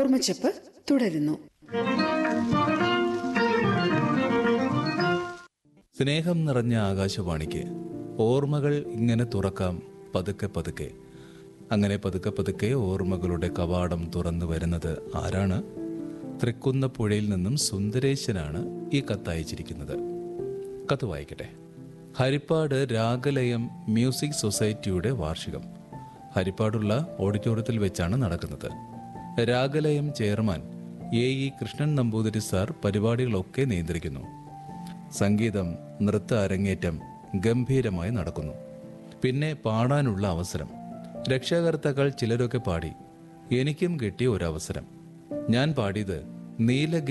ഓർമ്മച്ചപ്പ് തുടരുന്നു സ്നേഹം നിറഞ്ഞ ആകാശവാണിക്ക് ഓർമ്മകൾ ഇങ്ങനെ തുറക്കാം പതുക്കെ പതുക്കെ അങ്ങനെ പതുക്കെ പതുക്കെ ഓർമ്മകളുടെ കവാടം തുറന്നു വരുന്നത് ആരാണ് തൃക്കുന്ന പുഴയിൽ നിന്നും സുന്ദരേശനാണ് ഈ കത്തയച്ചിരിക്കുന്നത് കത്ത് വായിക്കട്ടെ ഹരിപ്പാട് രാഗലയം മ്യൂസിക് സൊസൈറ്റിയുടെ വാർഷികം ഹരിപ്പാടുള്ള ഓഡിറ്റോറിയത്തിൽ വെച്ചാണ് നടക്കുന്നത് Ragalayam chairman A E Krishnan Namboothiri sir പരിപാടികളൊക്കെ നിയന്ത്രിക്കുന്നു സംഗീതം നൃത്ത അരങ്ങേറ്റം ഗംഭീരമായി നടക്കുന്നു പിന്നെ പാടാനുള്ള അവസരം രക്ഷാകർത്താക്കൾ ചിലരൊക്കെ പാടി എനിക്കും കിട്ടിയ ഒരു അവസരം ഞാൻ പാടിയത് നീലഗിരി